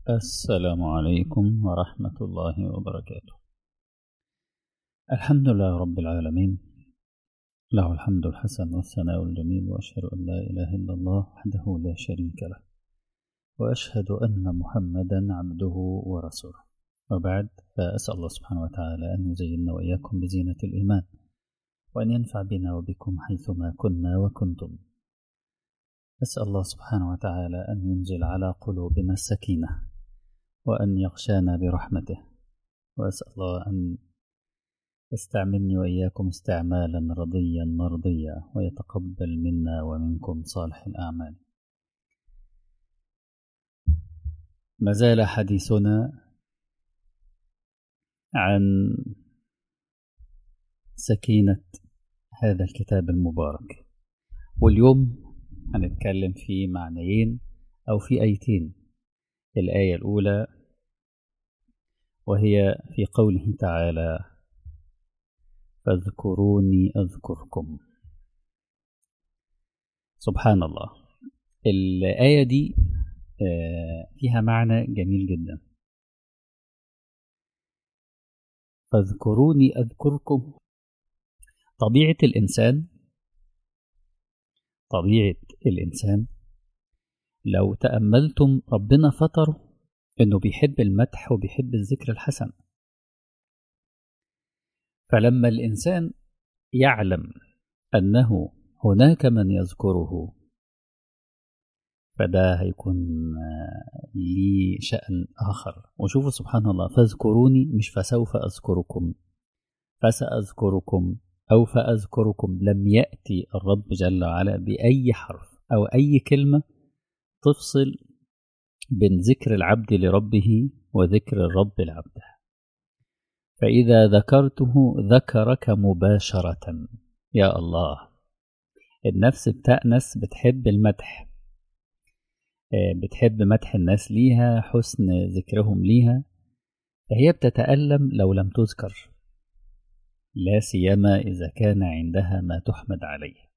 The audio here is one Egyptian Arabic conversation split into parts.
السلام عليكم ورحمة الله وبركاته الحمد لله رب العالمين له الحمد الحسن والثناء الجميل وأشهد أن لا إله إلا الله وحده لا شريك له وأشهد أن محمدا عبده ورسوله وبعد فأسأل الله سبحانه وتعالى أن يزيننا وإياكم بزينة الإيمان وأن ينفع بنا وبكم حيثما كنا وكنتم أسأل الله سبحانه وتعالى أن ينزل على قلوبنا السكينة وأن يغشانا برحمته وأسأل الله أن يستعملني وإياكم استعمالا رضيا مرضيا ويتقبل منا ومنكم صالح الأعمال ما زال حديثنا عن سكينة هذا الكتاب المبارك واليوم هنتكلم في معنيين أو في آيتين الآية الأولى وهي في قوله تعالى فاذكروني أذكركم سبحان الله الآية دي فيها معنى جميل جدا فاذكروني أذكركم طبيعة الإنسان طبيعة الإنسان لو تأملتم ربنا فطره إنه بيحب المدح وبيحب الذكر الحسن فلما الإنسان يعلم أنه هناك من يذكره فده هيكون ليه شأن آخر وشوفوا سبحان الله فاذكروني مش فسوف أذكركم فسأذكركم أو فأذكركم لم يأتي الرب جل وعلا بأي حرف أو أي كلمة تفصل بين ذكر العبد لربه وذكر الرب لعبده فإذا ذكرته ذكرك مباشرة يا الله النفس بتأنس بتحب المدح بتحب مدح الناس ليها حسن ذكرهم ليها فهي بتتألم لو لم تذكر لا سيما إذا كان عندها ما تحمد عليه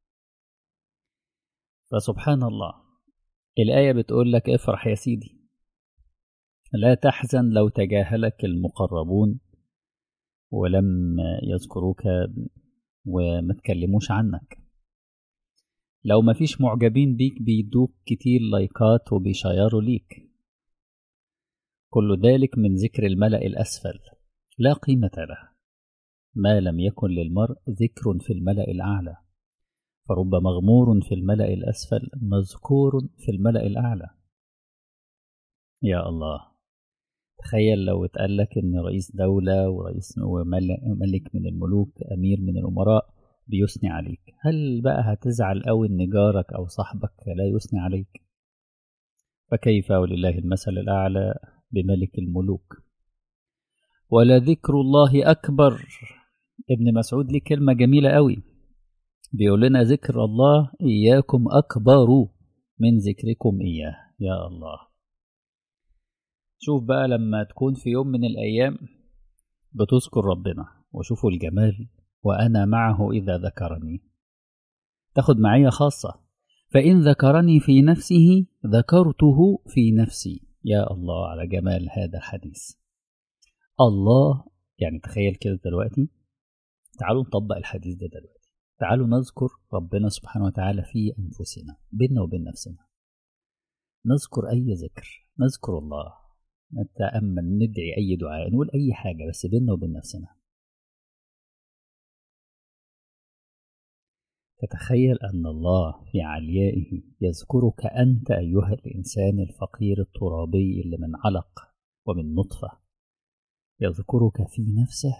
فسبحان الله الآية بتقول لك افرح يا سيدي لا تحزن لو تجاهلك المقربون ولم يذكروك وما تكلموش عنك لو ما فيش معجبين بيك بيدوك كتير لايكات وبيشيروا ليك كل ذلك من ذكر الملأ الأسفل لا قيمة له ما لم يكن للمرء ذكر في الملأ الأعلى فرب مغمور في الملأ الأسفل مذكور في الملأ الأعلى يا الله تخيل لو اتقال لك إن رئيس دولة ورئيس وملك من الملوك أمير من الأمراء بيثني عليك هل بقى هتزعل أوي إن جارك أو صاحبك لا يثني عليك فكيف ولله المثل الأعلى بملك الملوك ولذكر الله أكبر ابن مسعود ليه كلمة جميلة قوي بيقول لنا ذكر الله إياكم أكبر من ذكركم إياه يا الله شوف بقى لما تكون في يوم من الأيام بتذكر ربنا وشوفوا الجمال وأنا معه إذا ذكرني تاخد معية خاصة فإن ذكرني في نفسه ذكرته في نفسي يا الله على جمال هذا الحديث الله يعني تخيل كده دلوقتي تعالوا نطبق الحديث ده دلوقتي تعالوا نذكر ربنا سبحانه وتعالى في أنفسنا بيننا وبين نفسنا نذكر أي ذكر نذكر الله نتأمل ندعي أي دعاء نقول أي حاجة بس بيننا وبين نفسنا تتخيل أن الله في عليائه يذكرك أنت أيها الإنسان الفقير الترابي اللي من علق ومن نطفة يذكرك في نفسه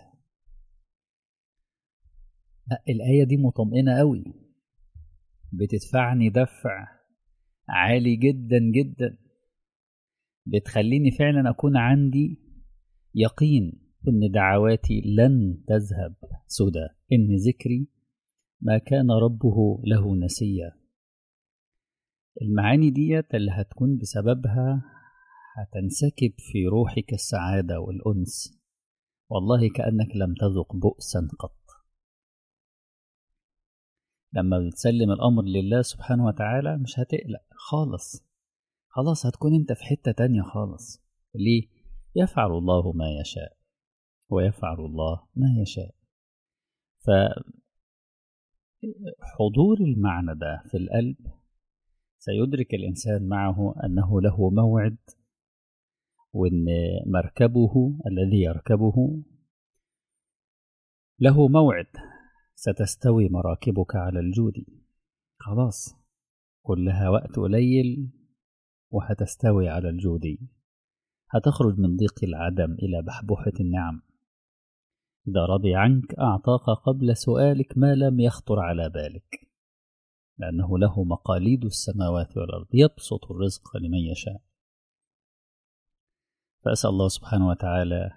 الآية دي مطمئنة قوي بتدفعني دفع عالي جدا جدا بتخليني فعلا أكون عندي يقين إن دعواتي لن تذهب سدى إن ذكري ما كان ربه له نسيا المعاني ديت اللي هتكون بسببها هتنسكب في روحك السعادة والأنس والله كأنك لم تذق بؤسا قط لما بتسلم الأمر لله سبحانه وتعالى مش هتقلق خالص خلاص هتكون انت في حتة تانية خالص ليه؟ يفعل الله ما يشاء ويفعل الله ما يشاء فحضور المعنى ده في القلب سيدرك الإنسان معه أنه له موعد وأن مركبه الذي يركبه له موعد ستستوي مراكبك على الجود خلاص كلها وقت قليل وهتستوي على الجود هتخرج من ضيق العدم إلى بحبوحة النعم إذا رضي عنك أعطاك قبل سؤالك ما لم يخطر على بالك لأنه له مقاليد السماوات والأرض يبسط الرزق لمن يشاء فأسأل الله سبحانه وتعالى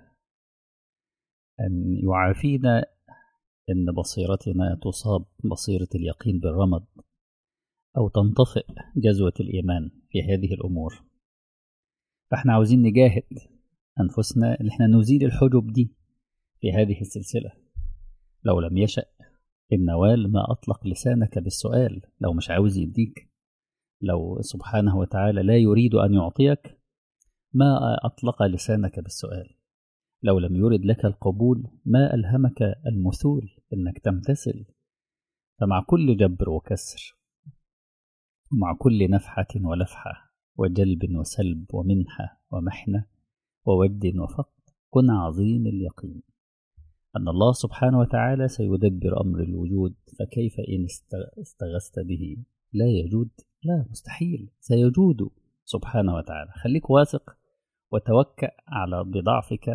أن يعافينا أن بصيرتنا تصاب بصيرة اليقين بالرمد أو تنطفئ جزوة الإيمان في هذه الأمور فإحنا عاوزين نجاهد أنفسنا إن إحنا نزيل الحجب دي في هذه السلسلة لو لم يشأ النوال ما أطلق لسانك بالسؤال لو مش عاوز يديك لو سبحانه وتعالى لا يريد أن يعطيك ما أطلق لسانك بالسؤال لو لم يرد لك القبول ما ألهمك المثول إنك تمتثل فمع كل جبر وكسر ومع كل نفحة ولفحة وجلب وسلب ومنحة ومحنة وود وفقد كن عظيم اليقين أن الله سبحانه وتعالى سيدبر أمر الوجود فكيف إن استغثت به لا يجود لا مستحيل سيجود سبحانه وتعالى خليك واثق وتوكأ على بضعفك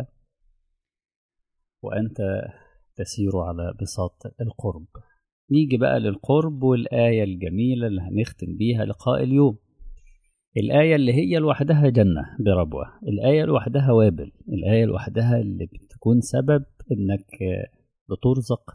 وأنت تسير على بساط القرب نيجي بقى للقرب والآية الجميلة اللي هنختم بيها لقاء اليوم الآية اللي هي لوحدها جنة بربوة الآية لوحدها وابل الآية لوحدها اللي بتكون سبب إنك بترزق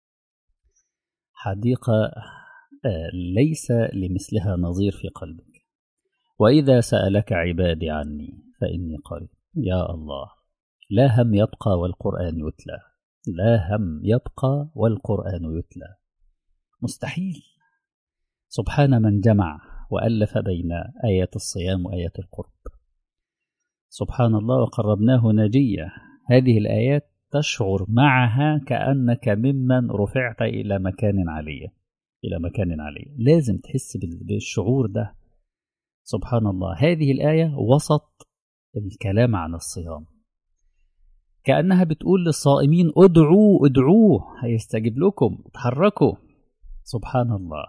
حديقة ليس لمثلها نظير في قلبك وإذا سألك عبادي عني فإني قريب يا الله لا هم يبقى والقرآن يتلى لا هم يبقى والقرآن يتلى مستحيل سبحان من جمع وألف بين آيات الصيام وآيات القرب سبحان الله وقربناه نجية هذه الآيات تشعر معها كأنك ممن رفعت إلى مكان عالية إلى مكان عالية لازم تحس بالشعور ده سبحان الله هذه الآية وسط الكلام عن الصيام كأنها بتقول للصائمين ادعوا ادعوه هيستجيب لكم اتحركوا سبحان الله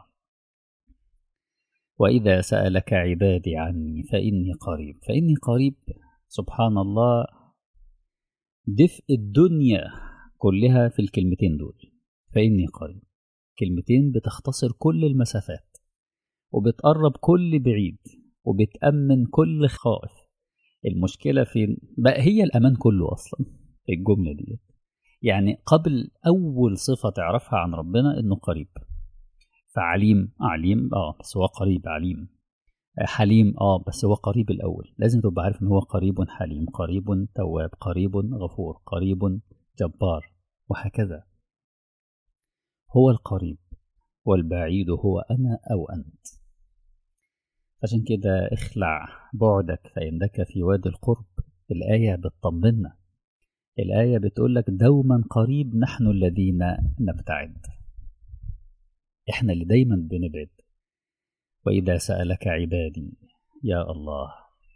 وإذا سألك عبادي عني فإني قريب فإني قريب سبحان الله دفء الدنيا كلها في الكلمتين دول فإني قريب كلمتين بتختصر كل المسافات وبتقرب كل بعيد وبتأمن كل خائف المشكلة في بقى هي الأمان كله أصلا الجملة دي يعني قبل أول صفة تعرفها عن ربنا إنه قريب فعليم عليم اه بس هو قريب عليم حليم اه بس هو قريب الاول لازم تبقى عارف ان هو قريب حليم قريب تواب قريب غفور قريب جبار وهكذا هو القريب والبعيد هو انا او انت عشان كده اخلع بعدك فانك في وادي القرب الايه بتطمنا الايه بتقول لك دوما قريب نحن الذين نبتعد احنا اللي دايما بنبعد واذا سالك عبادي يا الله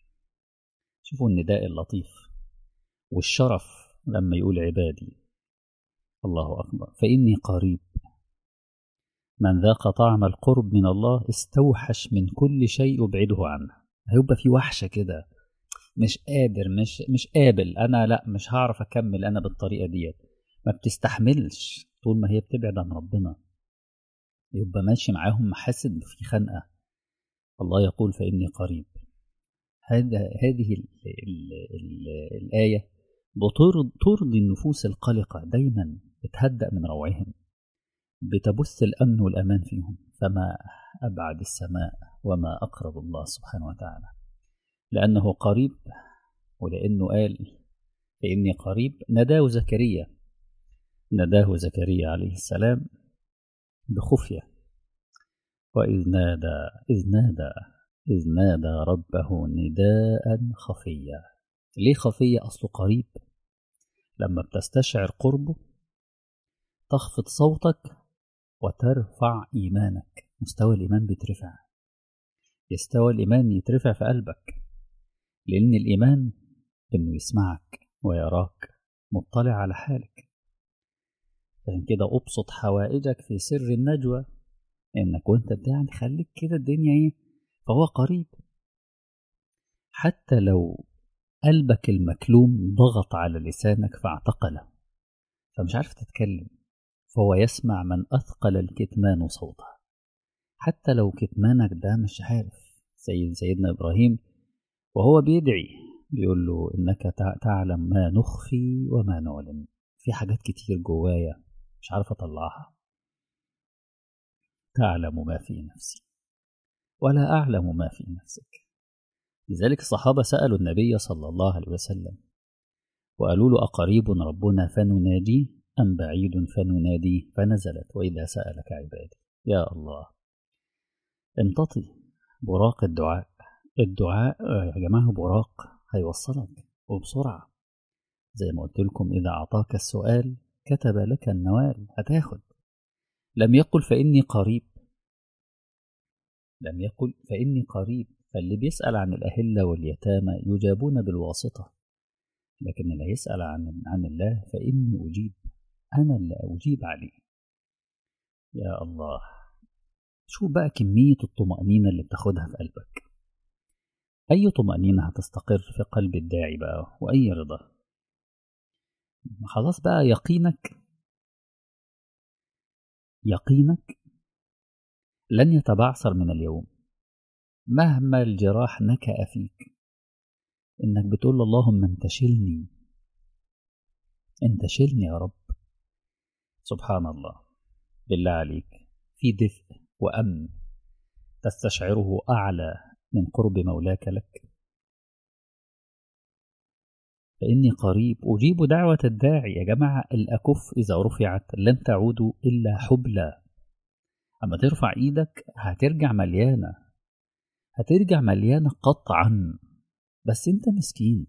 شوفوا النداء اللطيف والشرف لما يقول عبادي الله اكبر فاني قريب من ذاق طعم القرب من الله استوحش من كل شيء يبعده عنه هيبقى في وحشه كده مش قادر مش مش قابل انا لا مش هعرف اكمل انا بالطريقه ديت ما بتستحملش طول ما هي بتبعد عن ربنا يبقى ماشي معاهم محاسد في خنقة الله يقول فإني قريب هذا هذه ال ال ال الآية بترضي النفوس القلقة دايما بتهدأ من روعهم بتبث الأمن والأمان فيهم فما أبعد السماء وما أقرب الله سبحانه وتعالى لأنه قريب ولأنه قال فإني قريب نداه زكريا نداه زكريا عليه السلام بخفية وإذ نادى إذ نادى إذ نادى ربه نداء خفيا ليه خفية أصله قريب لما بتستشعر قربه تخفض صوتك وترفع إيمانك مستوى الإيمان بيترفع يستوى الإيمان يترفع في قلبك لأن الإيمان إنه يسمعك ويراك مطلع على حالك عشان كده أبسط حوائجك في سر النجوى إنك وأنت بتعني خليك كده الدنيا إيه فهو قريب حتى لو قلبك المكلوم ضغط على لسانك فاعتقله فمش عارف تتكلم فهو يسمع من أثقل الكتمان صوته حتى لو كتمانك ده مش عارف سيد سيدنا إبراهيم وهو بيدعي بيقول له إنك تعلم ما نخفي وما نعلن في حاجات كتير جوايا مش عارف أطلعها تعلم ما في نفسي ولا أعلم ما في نفسك لذلك الصحابة سألوا النبي صلى الله عليه وسلم وقالوا له أقريب ربنا فنناجيه أم بعيد فنناديه فنزلت وإذا سألك عبادي يا الله امتطي براق الدعاء الدعاء يا جماعة براق هيوصلك وبسرعة زي ما قلت لكم إذا أعطاك السؤال كتب لك النوال هتاخد لم يقل فإني قريب لم يقل فإني قريب فاللي بيسأل عن الأهلة واليتامى يجابون بالواسطة لكن اللي يسأل عن عن الله فإني أجيب أنا اللي أجيب عليه يا الله شوف بقى كمية الطمأنينة اللي بتاخدها في قلبك أي طمأنينة هتستقر في قلب الداعي بقى وأي رضا خلاص بقى يقينك يقينك لن يتبعثر من اليوم مهما الجراح نكأ فيك إنك بتقول اللهم انت شلني انت شلني يا رب سبحان الله بالله عليك في دفء وأمن تستشعره أعلى من قرب مولاك لك فإني قريب أجيب دعوة الداعي يا جماعة الأكف إذا رفعت لن تعود إلا حبلى أما ترفع إيدك هترجع مليانة هترجع مليانة قطعا بس أنت مسكين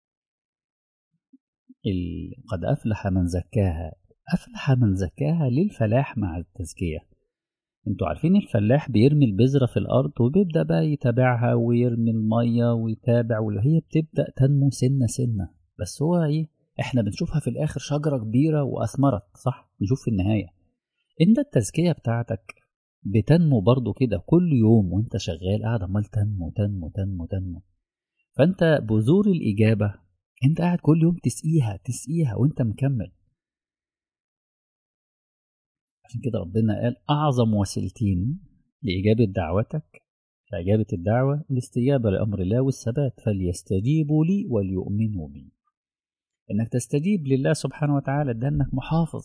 قد أفلح من زكاها أفلح من زكاها للفلاح مع التزكية انتوا عارفين الفلاح بيرمي البذرة في الأرض وبيبدأ بقى يتابعها ويرمي المية ويتابع وهي بتبدأ تنمو سنة سنة بس هو ايه احنا بنشوفها في الآخر شجرة كبيرة وأثمرت صح نشوف في النهاية انت التزكية بتاعتك بتنمو برضو كده كل يوم وانت شغال قاعد عمال تنمو تنمو تنمو تنمو فانت بذور الإجابة انت قاعد كل يوم تسقيها تسقيها وانت مكمل عشان كده ربنا قال أعظم وسيلتين لإجابة دعوتك لإجابة الدعوة الاستجابة لأمر الله والثبات فليستجيبوا لي وليؤمنوا بي إنك تستجيب لله سبحانه وتعالى ده إنك محافظ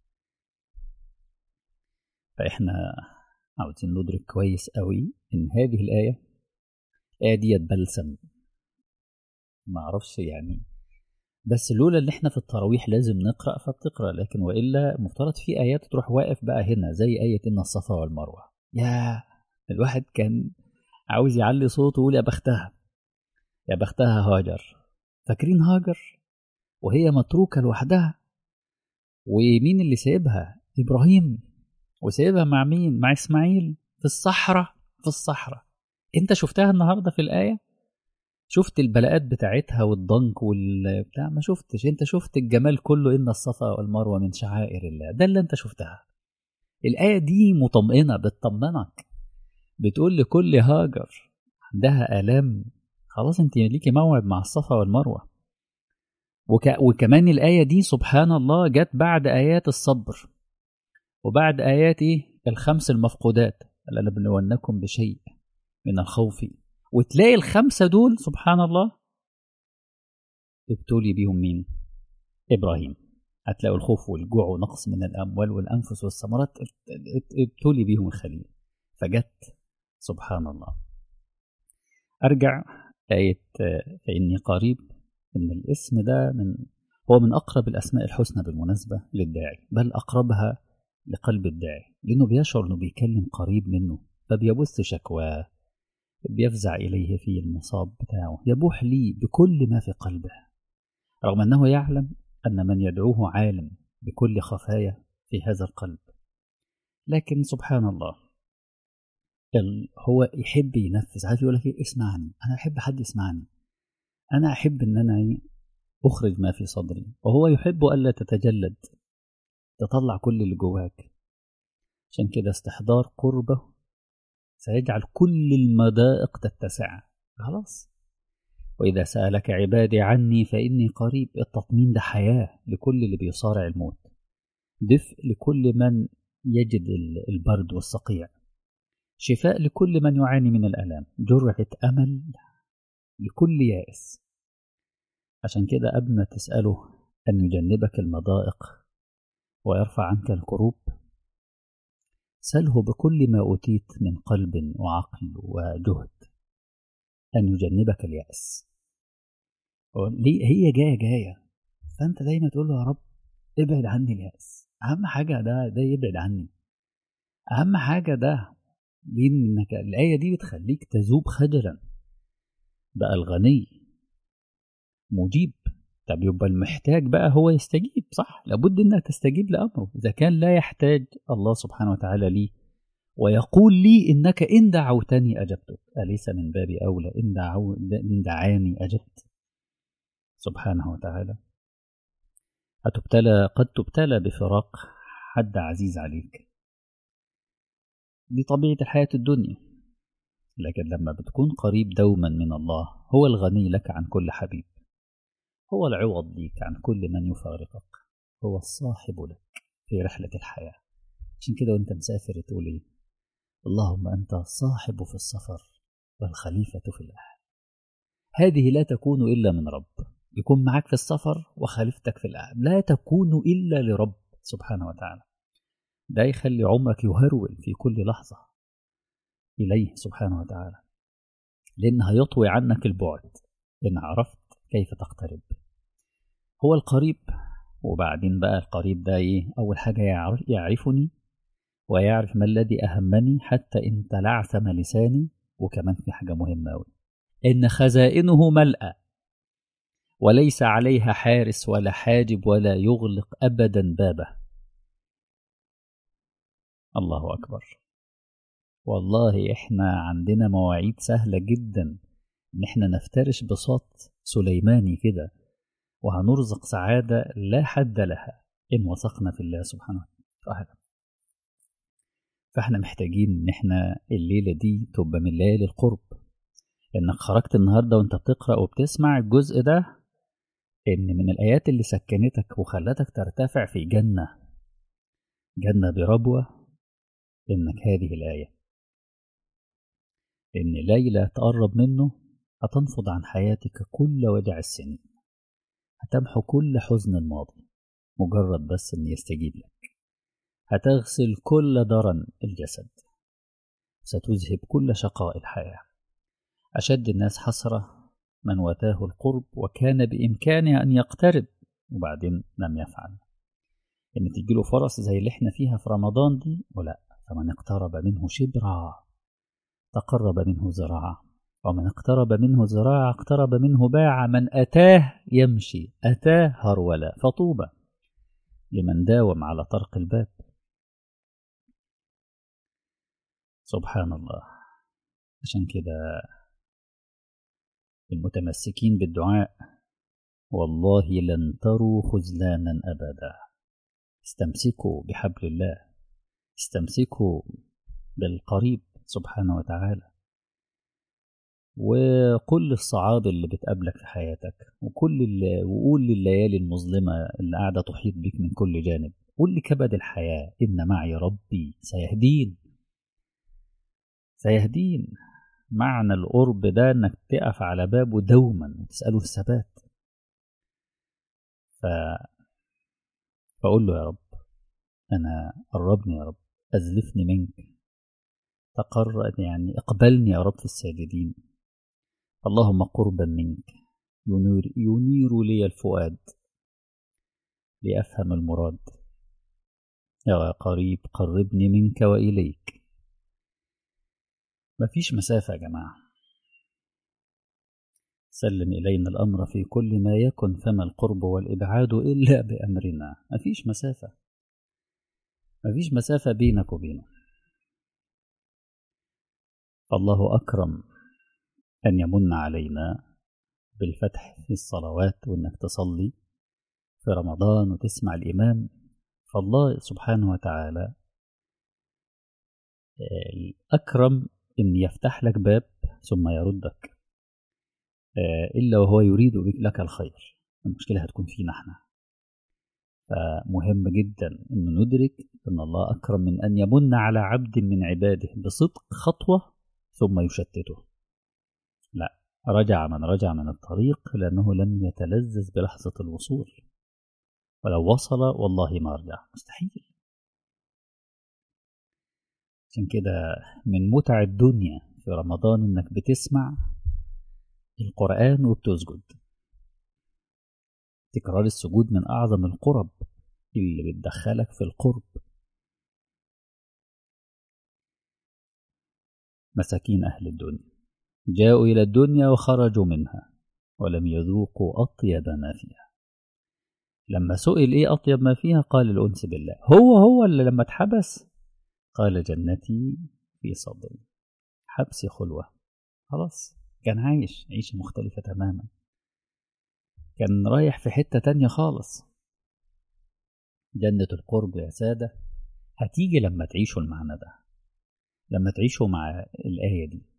فإحنا عاوزين ندرك كويس قوي إن هذه الآية الآية ديت بلسم ما أعرفش يعني بس لولا ان احنا في التراويح لازم نقرا فبتقرا لكن والا مفترض في ايات تروح واقف بقى هنا زي ايه ان الصفا والمروه يا الواحد كان عاوز يعلي صوته ويقول يا بختها يا بختها هاجر فاكرين هاجر وهي متروكه لوحدها ومين اللي سايبها ابراهيم وسايبها مع مين مع اسماعيل في الصحراء في الصحراء انت شفتها النهارده في الايه شفت البلاءات بتاعتها والضنك والبتاع ما شفتش انت شفت الجمال كله ان الصفا والمروه من شعائر الله ده اللي انت شفتها الايه دي مطمئنه بتطمنك بتقول لكل هاجر عندها الام خلاص انت ليكي موعد مع الصفا والمروه وك... وكمان الايه دي سبحان الله جت بعد ايات الصبر وبعد ايات ايه الخمس المفقودات لنبلونكم بشيء من الخوف وتلاقي الخمسة دول سبحان الله ابتلي بيهم مين؟ إبراهيم هتلاقوا الخوف والجوع ونقص من الأموال والأنفس والثمرات ابتلي بيهم الخليل فجت سبحان الله أرجع آية فإني قريب إن الاسم ده من هو من أقرب الأسماء الحسنى بالمناسبة للداعي بل أقربها لقلب الداعي لأنه بيشعر إنه بيكلم قريب منه فبيبث شكواه بيفزع إليه في المصاب بتاعه يبوح لي بكل ما في قلبه رغم أنه يعلم أن من يدعوه عالم بكل خفايا في هذا القلب لكن سبحان الله هو يحب ينفذ عارف يقول لك إيه اسمعني أنا أحب حد يسمعني أنا أحب أن أنا أخرج ما في صدري وهو يحب ألا تتجلد تطلع كل اللي جواك عشان كده استحضار قربه سيجعل كل المضائق تتسع خلاص وإذا سألك عبادي عني فإني قريب التطمين ده حياة لكل اللي بيصارع الموت دفء لكل من يجد البرد والصقيع شفاء لكل من يعاني من الألام جرعة أمل لكل يائس عشان كده قبل ما تسأله أن يجنبك المضائق ويرفع عنك الكروب سله بكل ما أوتيت من قلب وعقل وجهد أن يجنبك اليأس هي جاية جاية فأنت دايما تقول له يا رب ابعد عني اليأس أهم حاجة ده ده يبعد عني أهم حاجة ده لأنك الآية دي بتخليك تذوب خجلا بقى الغني مجيب طب يبقى المحتاج بقى هو يستجيب صح لابد انك تستجيب لامره اذا كان لا يحتاج الله سبحانه وتعالى لي ويقول لي انك ان دعوتني اجبتك اليس من باب اولى ان, دعو إن دعاني اجبت سبحانه وتعالى هتبتلى قد تبتلى بفراق حد عزيز عليك دي طبيعه الحياه الدنيا لكن لما بتكون قريب دوما من الله هو الغني لك عن كل حبيب هو العوض ليك عن كل من يفارقك هو الصاحب لك في رحلة الحياة عشان كده وانت مسافر تقول ايه اللهم انت الصاحب في السفر والخليفة في الأهل هذه لا تكون إلا من رب يكون معك في السفر وخليفتك في الأهل لا تكون إلا لرب سبحانه وتعالى ده يخلي عمرك يهرول في كل لحظة إليه سبحانه وتعالى لأن هيطوي عنك البعد إن عرفت كيف تقترب هو القريب وبعدين بقى القريب ده ايه اول حاجه يعرف يعرفني ويعرف ما الذي اهمني حتى ان تلعثم لساني وكمان في حاجه مهمه قوي ان خزائنه ملأى وليس عليها حارس ولا حاجب ولا يغلق ابدا بابه الله اكبر والله احنا عندنا مواعيد سهله جدا ان احنا نفترش بساط سليماني كده وهنرزق سعادة لا حد لها إن وثقنا في الله سبحانه وتعالى فاحنا محتاجين ان احنا الليلة دي تبقى من ليالي القرب انك خرجت النهاردة وانت بتقرأ وبتسمع الجزء ده ان من الآيات اللي سكنتك وخلتك ترتفع في جنة جنة بربوة انك هذه الآية ان ليلة تقرب منه هتنفض عن حياتك كل وجع السنين هتمحو كل حزن الماضي مجرد بس ان يستجيب لك هتغسل كل درن الجسد ستذهب كل شقاء الحياة أشد الناس حسرة من وتاه القرب وكان بإمكانه أن يقترب وبعدين لم يفعل إن تجيله فرص زي اللي احنا فيها في رمضان دي ولا فمن اقترب منه شبرا تقرب منه زراعة ومن اقترب منه زراعة اقترب منه باع من أتاه يمشي أتاه هرولا فطوبى لمن داوم على طرق الباب سبحان الله عشان كده المتمسكين بالدعاء والله لن تروا خذلانا أبدا استمسكوا بحبل الله استمسكوا بالقريب سبحانه وتعالى وكل الصعاب اللي بتقابلك في حياتك وكل اللي وقول لليالي المظلمة اللي قاعدة تحيط بك من كل جانب قول لكبد الحياة إن معي ربي سيهدين سيهدين معنى القرب ده إنك تقف على بابه دوما وتسأله الثبات ف... فأقول له يا رب أنا قربني يا رب أزلفني منك تقر يعني اقبلني يا رب في الساجدين اللهم قربا منك ينير, ينير لي الفؤاد لأفهم المراد يا قريب قربني منك وإليك مفيش مسافة يا جماعة سلم إلينا الأمر في كل ما يكن فما القرب والإبعاد إلا بأمرنا مفيش مسافة مفيش مسافة بينك وبينه فالله أكرم أن يمن علينا بالفتح في الصلوات وإنك تصلي في رمضان وتسمع الإمام فالله سبحانه وتعالى الأكرم إن يفتح لك باب ثم يردك إلا وهو يريد لك الخير المشكلة هتكون فينا احنا فمهم جدا أن ندرك أن الله أكرم من أن يمن على عبد من عباده بصدق خطوة ثم يشتته لا رجع من رجع من الطريق لأنه لم يتلذذ بلحظة الوصول ولو وصل والله ما رجع مستحيل عشان كده من متع الدنيا في رمضان انك بتسمع القرآن وبتسجد تكرار السجود من أعظم القرب اللي بتدخلك في القرب مساكين أهل الدنيا جاءوا إلى الدنيا وخرجوا منها ولم يذوقوا أطيب ما فيها لما سئل إيه أطيب ما فيها قال الأنس بالله هو هو اللي لما اتحبس قال جنتي في صدري حبسي خلوة خلاص كان عايش عيشة مختلفة تماما كان رايح في حتة تانية خالص جنة القرب يا سادة هتيجي لما تعيشوا المعنى ده لما تعيشوا مع الآية دي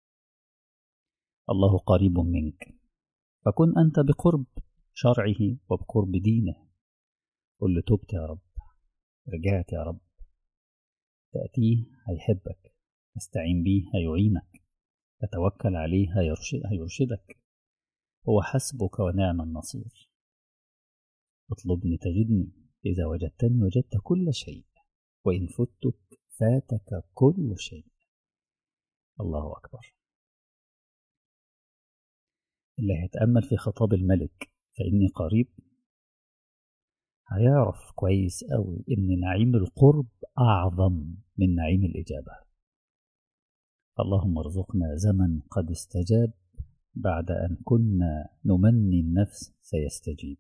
الله قريب منك فكن أنت بقرب شرعه وبقرب دينه قل له تبت يا رب رجعت يا رب تأتيه هيحبك تستعين بيه هيعينك تتوكل عليه هيرشد هيرشدك هو حسبك ونعم النصير اطلبني تجدني إذا وجدتني وجدت كل شيء وإن فتك فاتك كل شيء الله أكبر اللي هيتأمل في خطاب الملك فإني قريب هيعرف كويس قوي إن نعيم القرب أعظم من نعيم الإجابة اللهم ارزقنا زمن قد استجاب بعد أن كنا نمني النفس سيستجيب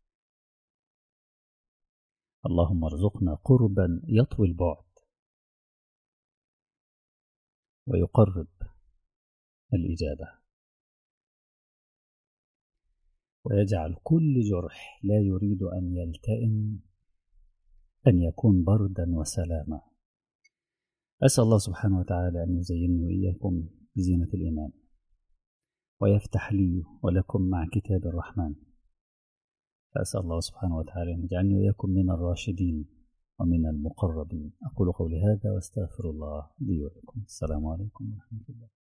اللهم ارزقنا قربا يطوي البعد ويقرب الإجابة ويجعل كل جرح لا يريد أن يلتئم أن يكون بردا وسلاما أسأل الله سبحانه وتعالى أن يزينني وإياكم بزينة الإيمان ويفتح لي ولكم مع كتاب الرحمن فأسأل الله سبحانه وتعالى أن يجعلني وإياكم من الراشدين ومن المقربين أقول قولي هذا واستغفر الله لي ولكم السلام عليكم ورحمة الله